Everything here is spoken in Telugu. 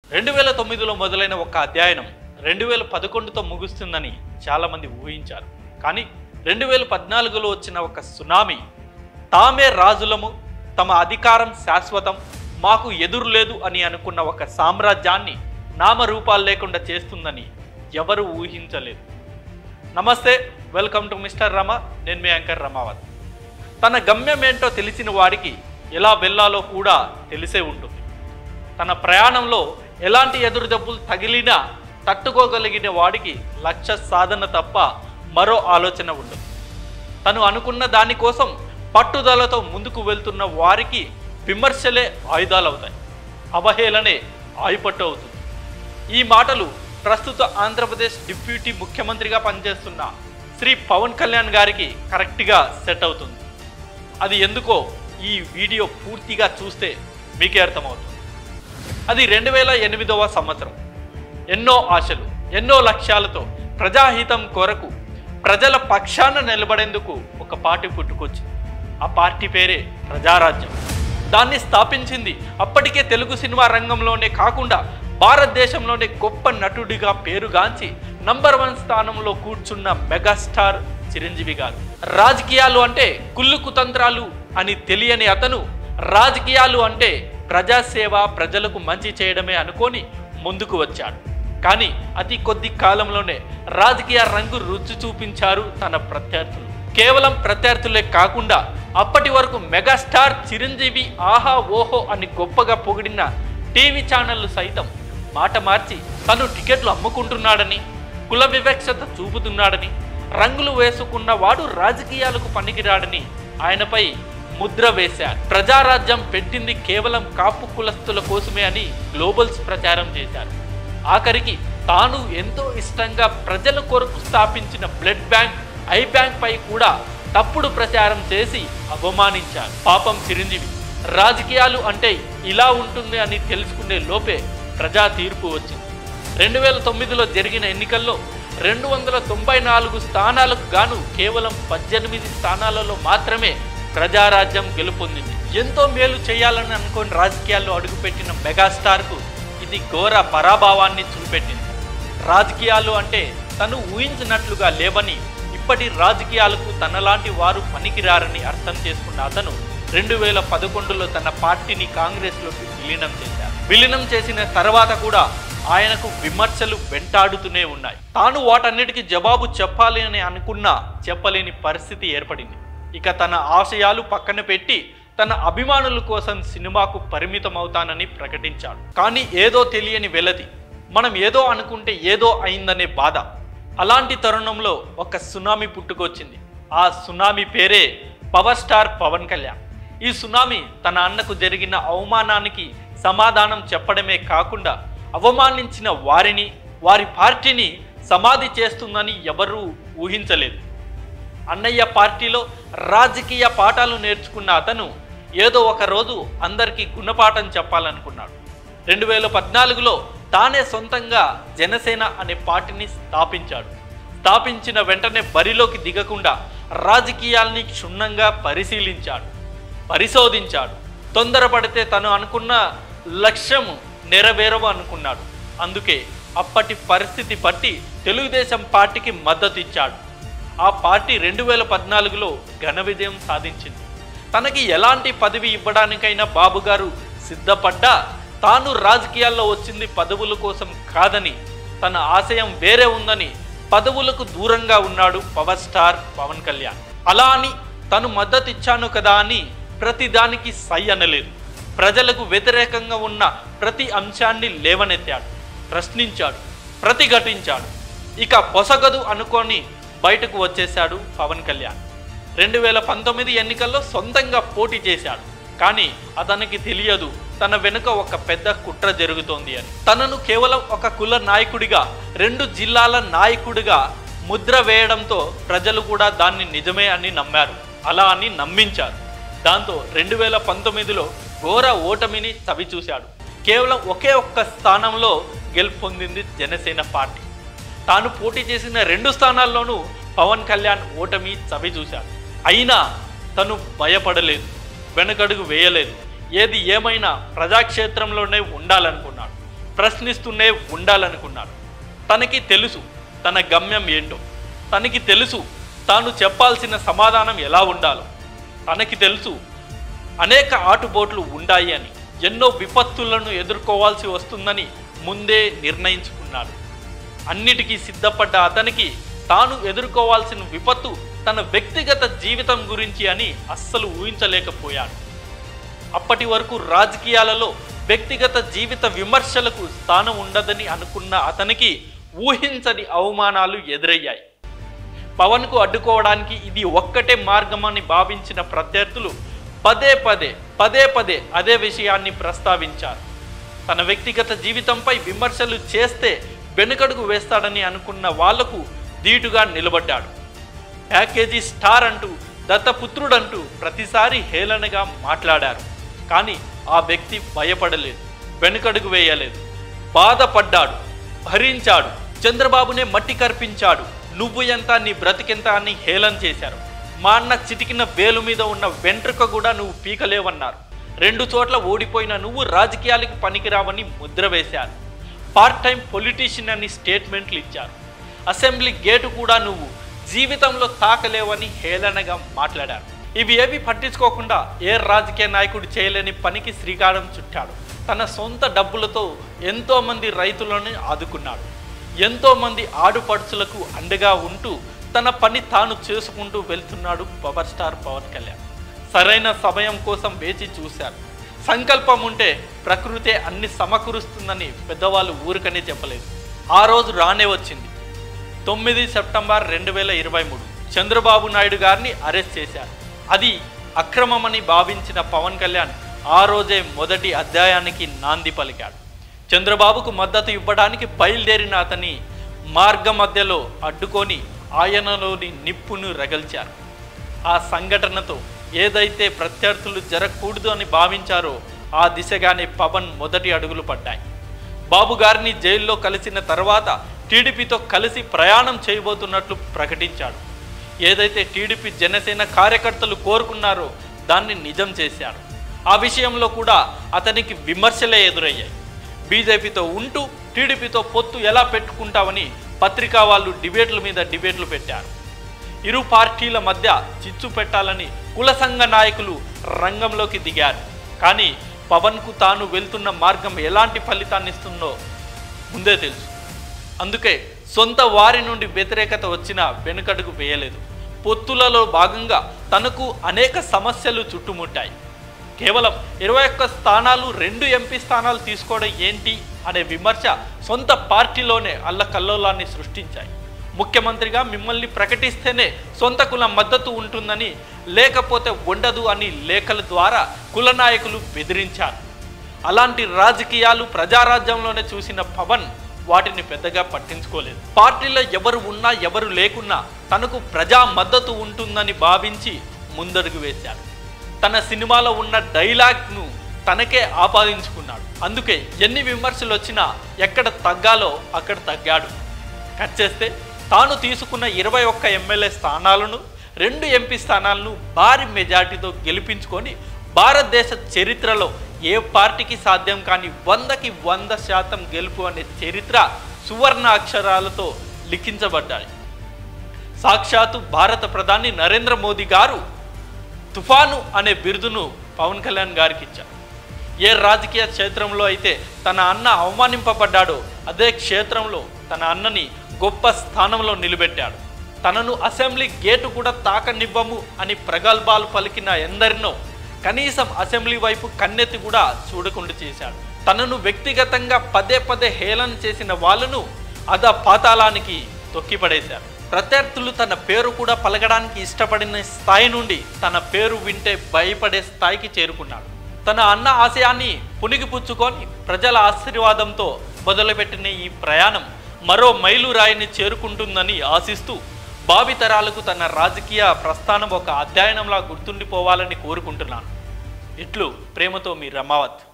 రెండు వేల తొమ్మిదిలో మొదలైన ఒక అధ్యయనం రెండు వేల పదకొండుతో ముగుస్తుందని చాలామంది ఊహించారు కానీ రెండు వేల పద్నాలుగులో వచ్చిన ఒక సునామీ తామే రాజులము తమ అధికారం శాశ్వతం మాకు ఎదురు లేదు అని అనుకున్న ఒక సామ్రాజ్యాన్ని నామరూపాలు లేకుండా చేస్తుందని ఎవరు ఊహించలేదు నమస్తే వెల్కమ్ టు మిస్టర్ రమ నేను మీ యాంకర్ రమావత్ తన గమ్యం ఏంటో తెలిసిన వాడికి ఎలా వెళ్ళాలో కూడా తెలిసే ఉంటుంది తన ప్రయాణంలో ఎలాంటి ఎదురు దెబ్బలు తగిలినా తట్టుకోగలిగిన వాడికి లక్ష్య సాధన తప్ప మరో ఆలోచన ఉండదు తను అనుకున్న దానికోసం పట్టుదలతో ముందుకు వెళ్తున్న వారికి విమర్శలే ఆయుధాలవుతాయి అవహేళనే ఆయుపట్టు అవుతుంది ఈ మాటలు ప్రస్తుత ఆంధ్రప్రదేశ్ డిప్యూటీ ముఖ్యమంత్రిగా పనిచేస్తున్న శ్రీ పవన్ కళ్యాణ్ గారికి కరెక్ట్గా సెట్ అవుతుంది అది ఎందుకో ఈ వీడియో పూర్తిగా చూస్తే మీకే అర్థమవుతుంది అది రెండు వేల ఎనిమిదవ సంవత్సరం ఎన్నో ఆశలు ఎన్నో లక్ష్యాలతో ప్రజాహితం కొరకు ప్రజల పక్షాన నిలబడేందుకు ఒక పార్టీ పుట్టుకొచ్చింది ఆ పార్టీ పేరే ప్రజారాజ్యం దాన్ని స్థాపించింది అప్పటికే తెలుగు సినిమా రంగంలోనే కాకుండా భారతదేశంలోనే గొప్ప నటుడిగా పేరుగాంచి నంబర్ వన్ స్థానంలో కూర్చున్న మెగాస్టార్ చిరంజీవి గారు రాజకీయాలు అంటే కుళ్ళు కుతంత్రాలు అని తెలియని అతను రాజకీయాలు అంటే ప్రజాసేవ ప్రజలకు మంచి చేయడమే అనుకొని ముందుకు వచ్చాడు కానీ అతి కొద్ది కాలంలోనే రాజకీయ రంగు రుచి చూపించారు తన ప్రత్యర్థులు కేవలం ప్రత్యర్థులే కాకుండా అప్పటి వరకు మెగాస్టార్ చిరంజీవి ఆహా ఓహో అని గొప్పగా పొగిడిన టీవీ ఛానళ్లు సైతం మాట మార్చి తను టికెట్లు అమ్ముకుంటున్నాడని కుల వివక్షత చూపుతున్నాడని రంగులు వేసుకున్న వాడు రాజకీయాలకు పనికిరాడని ఆయనపై ముద్ర వేశారు ప్రజారాజ్యం పెట్టింది కేవలం కాపు కులస్తుల కోసమే అని గ్లోబల్స్ ప్రచారం చేశారు ఆఖరికి తాను ఎంతో ఇష్టంగా ప్రజల కొరకు స్థాపించిన బ్లడ్ బ్యాంక్ ఐ బ్యాంక్ పై కూడా తప్పుడు ప్రచారం చేసి అవమానించారు పాపం చిరంజీవి రాజకీయాలు అంటే ఇలా ఉంటుంది అని తెలుసుకునే లోపే ప్రజా తీర్పు వచ్చింది రెండు వేల తొమ్మిదిలో జరిగిన ఎన్నికల్లో రెండు వందల తొంభై నాలుగు స్థానాలకు గాను కేవలం పద్దెనిమిది స్థానాలలో మాత్రమే ప్రజారాజ్యం గెలుపొందింది ఎంతో మేలు చేయాలని అనుకోని రాజకీయాల్లో అడుగుపెట్టిన మెగాస్టార్కు ఇది ఘోర పరాభావాన్ని చూపెట్టింది రాజకీయాలు అంటే తను ఊహించినట్లుగా లేవని ఇప్పటి రాజకీయాలకు తనలాంటి వారు పనికిరారని అర్థం చేసుకున్న అతను రెండు వేల పదకొండులో తన పార్టీని కాంగ్రెస్లోకి విలీనం చేశారు విలీనం చేసిన తర్వాత కూడా ఆయనకు విమర్శలు వెంటాడుతూనే ఉన్నాయి తాను వాటన్నిటికీ జవాబు చెప్పాలి అని అనుకున్నా చెప్పలేని పరిస్థితి ఏర్పడింది ఇక తన ఆశయాలు పక్కన పెట్టి తన అభిమానుల కోసం సినిమాకు పరిమితం అవుతానని ప్రకటించాడు కానీ ఏదో తెలియని వెలది మనం ఏదో అనుకుంటే ఏదో అయిందనే బాధ అలాంటి తరుణంలో ఒక సునామీ పుట్టుకొచ్చింది ఆ సునామీ పేరే పవర్ స్టార్ పవన్ కళ్యాణ్ ఈ సునామీ తన అన్నకు జరిగిన అవమానానికి సమాధానం చెప్పడమే కాకుండా అవమానించిన వారిని వారి పార్టీని సమాధి చేస్తుందని ఎవరూ ఊహించలేదు అన్నయ్య పార్టీలో రాజకీయ పాఠాలు నేర్చుకున్న అతను ఏదో ఒక రోజు అందరికీ గుణపాఠం చెప్పాలనుకున్నాడు రెండు వేల పద్నాలుగులో తానే సొంతంగా జనసేన అనే పార్టీని స్థాపించాడు స్థాపించిన వెంటనే బరిలోకి దిగకుండా రాజకీయాల్ని క్షుణ్ణంగా పరిశీలించాడు పరిశోధించాడు తొందరపడితే తను అనుకున్న లక్ష్యం నెరవేరవు అనుకున్నాడు అందుకే అప్పటి పరిస్థితి బట్టి తెలుగుదేశం పార్టీకి మద్దతు ఇచ్చాడు ఆ పార్టీ రెండు వేల పద్నాలుగులో ఘన విజయం సాధించింది తనకి ఎలాంటి పదవి ఇవ్వడానికైనా బాబు గారు సిద్ధపడ్డా తాను రాజకీయాల్లో వచ్చింది పదవుల కోసం కాదని తన ఆశయం వేరే ఉందని పదవులకు దూరంగా ఉన్నాడు పవర్ స్టార్ పవన్ కళ్యాణ్ అలా అని తను మద్దతు ఇచ్చాను కదా అని ప్రతి దానికి సై అనలేదు ప్రజలకు వ్యతిరేకంగా ఉన్న ప్రతి అంశాన్ని లేవనెత్తాడు ప్రశ్నించాడు ప్రతిఘటించాడు ఇక పొసగదు అనుకొని బయటకు వచ్చేశాడు పవన్ కళ్యాణ్ రెండు వేల పంతొమ్మిది ఎన్నికల్లో సొంతంగా పోటీ చేశాడు కానీ అతనికి తెలియదు తన వెనుక ఒక పెద్ద కుట్ర జరుగుతోంది అని తనను కేవలం ఒక కుల నాయకుడిగా రెండు జిల్లాల నాయకుడిగా ముద్ర వేయడంతో ప్రజలు కూడా దాన్ని నిజమే అని నమ్మారు అలా అని నమ్మించారు దాంతో రెండు వేల పంతొమ్మిదిలో ఘోర ఓటమిని చవిచూశాడు కేవలం ఒకే ఒక్క స్థానంలో గెలుపొందింది జనసేన పార్టీ తాను పోటీ చేసిన రెండు స్థానాల్లోనూ పవన్ కళ్యాణ్ ఓటమి చవి చూశాడు అయినా తను భయపడలేదు వెనకడుగు వేయలేదు ఏది ఏమైనా ప్రజాక్షేత్రంలోనే ఉండాలనుకున్నాడు ప్రశ్నిస్తూనే ఉండాలనుకున్నాడు తనకి తెలుసు తన గమ్యం ఏంటో తనకి తెలుసు తాను చెప్పాల్సిన సమాధానం ఎలా ఉండాలో తనకి తెలుసు అనేక ఆటుపోట్లు ఉండాయి అని ఎన్నో విపత్తులను ఎదుర్కోవాల్సి వస్తుందని ముందే నిర్ణయించుకున్నాడు అన్నిటికీ సిద్ధపడ్డ అతనికి తాను ఎదుర్కోవాల్సిన విపత్తు తన వ్యక్తిగత జీవితం గురించి అని అస్సలు ఊహించలేకపోయాడు అప్పటి వరకు రాజకీయాలలో వ్యక్తిగత జీవిత విమర్శలకు స్థానం ఉండదని అనుకున్న అతనికి ఊహించని అవమానాలు ఎదురయ్యాయి పవన్కు అడ్డుకోవడానికి ఇది ఒక్కటే మార్గమని భావించిన ప్రత్యర్థులు పదే పదే పదే పదే అదే విషయాన్ని ప్రస్తావించారు తన వ్యక్తిగత జీవితంపై విమర్శలు చేస్తే వెనుకడుగు వేస్తాడని అనుకున్న వాళ్లకు ధీటుగా నిలబడ్డాడు ప్యాకేజీ స్టార్ అంటూ దత్తపుత్రుడంటూ ప్రతిసారి హేళనగా మాట్లాడారు కానీ ఆ వ్యక్తి భయపడలేదు వెనుకడుగు వేయలేదు బాధపడ్డాడు భరించాడు చంద్రబాబునే మట్టి కర్పించాడు నువ్వు ఎంత నీ బ్రతికెంత అని హేళన చేశారు మా అన్న చిటికిన వేలు మీద ఉన్న వెంట్రుక కూడా నువ్వు పీకలేవన్నారు రెండు చోట్ల ఓడిపోయిన నువ్వు రాజకీయాలకు పనికిరావని ముద్ర వేశారు పార్ట్ టైం పొలిటీషియన్ అని స్టేట్మెంట్లు ఇచ్చారు అసెంబ్లీ గేటు కూడా నువ్వు జీవితంలో తాకలేవని హేళనగా మాట్లాడారు ఇవి ఏవి పట్టించుకోకుండా ఏ రాజకీయ నాయకుడు చేయలేని పనికి శ్రీకారం చుట్టాడు తన సొంత డబ్బులతో ఎంతో మంది రైతులను ఆదుకున్నాడు ఎంతో మంది ఆడుపడుచులకు అండగా ఉంటూ తన పని తాను చేసుకుంటూ వెళ్తున్నాడు పవర్ స్టార్ పవన్ కళ్యాణ్ సరైన సమయం కోసం వేచి చూశారు సంకల్పం ఉంటే ప్రకృతే అన్ని సమకూరుస్తుందని పెద్దవాళ్ళు ఊరికనే చెప్పలేదు ఆ రోజు రానే వచ్చింది తొమ్మిది సెప్టెంబర్ రెండు వేల ఇరవై మూడు చంద్రబాబు నాయుడు గారిని అరెస్ట్ చేశారు అది అక్రమమని భావించిన పవన్ కళ్యాణ్ ఆ రోజే మొదటి అధ్యాయానికి నాంది పలికాడు చంద్రబాబుకు మద్దతు ఇవ్వడానికి బయలుదేరిన అతని మార్గ మధ్యలో అడ్డుకొని ఆయనలోని నిప్పును రగల్చారు ఆ సంఘటనతో ఏదైతే ప్రత్యర్థులు జరగకూడదు అని భావించారో ఆ దిశగానే పవన్ మొదటి అడుగులు పడ్డాయి బాబు గారిని జైల్లో కలిసిన తర్వాత టీడీపీతో కలిసి ప్రయాణం చేయబోతున్నట్లు ప్రకటించాడు ఏదైతే టీడీపీ జనసేన కార్యకర్తలు కోరుకున్నారో దాన్ని నిజం చేశాడు ఆ విషయంలో కూడా అతనికి విమర్శలే ఎదురయ్యాయి బీజేపీతో ఉంటూ టీడీపీతో పొత్తు ఎలా పెట్టుకుంటావని పత్రికా వాళ్ళు డిబేట్ల మీద డిబేట్లు పెట్టారు ఇరు పార్టీల మధ్య చిచ్చు పెట్టాలని కుల సంఘ నాయకులు రంగంలోకి దిగారు కానీ పవన్కు తాను వెళ్తున్న మార్గం ఎలాంటి ఫలితాన్ని ఇస్తుందో ముందే తెలుసు అందుకే సొంత వారి నుండి వ్యతిరేకత వచ్చినా వెనుకడుగు వేయలేదు పొత్తులలో భాగంగా తనకు అనేక సమస్యలు చుట్టుముట్టాయి కేవలం ఇరవై ఒక్క స్థానాలు రెండు ఎంపీ స్థానాలు తీసుకోవడం ఏంటి అనే విమర్శ సొంత పార్టీలోనే అల్లకల్లోలాన్ని సృష్టించాయి ముఖ్యమంత్రిగా మిమ్మల్ని ప్రకటిస్తేనే సొంత కుల మద్దతు ఉంటుందని లేకపోతే ఉండదు అని లేఖల ద్వారా కుల నాయకులు బెదిరించారు అలాంటి రాజకీయాలు ప్రజారాజ్యంలోనే చూసిన పవన్ వాటిని పెద్దగా పట్టించుకోలేదు పార్టీలో ఎవరు ఉన్నా ఎవరు లేకున్నా తనకు ప్రజా మద్దతు ఉంటుందని భావించి ముందడుగు వేశాడు తన సినిమాలో ఉన్న డైలాగ్ను తనకే ఆపాదించుకున్నాడు అందుకే ఎన్ని విమర్శలు వచ్చినా ఎక్కడ తగ్గాలో అక్కడ తగ్గాడు కట్ చేస్తే తాను తీసుకున్న ఇరవై ఒక్క ఎమ్మెల్యే స్థానాలను రెండు ఎంపీ స్థానాలను భారీ మెజార్టీతో గెలిపించుకొని భారతదేశ చరిత్రలో ఏ పార్టీకి సాధ్యం కాని వందకి వంద శాతం గెలుపు అనే చరిత్ర సువర్ణ అక్షరాలతో లిఖించబడ్డాయి సాక్షాత్తు భారత ప్రధాని నరేంద్ర మోదీ గారు తుఫాను అనే బిరుదును పవన్ కళ్యాణ్ గారికి ఇచ్చారు ఏ రాజకీయ క్షేత్రంలో అయితే తన అన్న అవమానింపబడ్డాడో అదే క్షేత్రంలో తన అన్నని గొప్ప స్థానంలో నిలబెట్టాడు తనను అసెంబ్లీ గేటు కూడా తాకనివ్వము అని ప్రగల్భాలు పలికిన ఎందరినో కనీసం అసెంబ్లీ వైపు కన్నెత్తి కూడా చూడకుండా చేశాడు తనను వ్యక్తిగతంగా పదే పదే హేళన చేసిన వాళ్ళను అద పాతాళానికి తొక్కిపడేశారు ప్రత్యర్థులు తన పేరు కూడా పలకడానికి ఇష్టపడిన స్థాయి నుండి తన పేరు వింటే భయపడే స్థాయికి చేరుకున్నాడు తన అన్న ఆశయాన్ని పునిగిపుచ్చుకొని ప్రజల ఆశీర్వాదంతో మొదలుపెట్టిన ఈ ప్రయాణం మరో మైలురాయిని చేరుకుంటుందని ఆశిస్తూ భావితరాలకు తన రాజకీయ ప్రస్థానం ఒక అధ్యయనంలా గుర్తుండిపోవాలని కోరుకుంటున్నాను ఇట్లు ప్రేమతో మీ రమావత్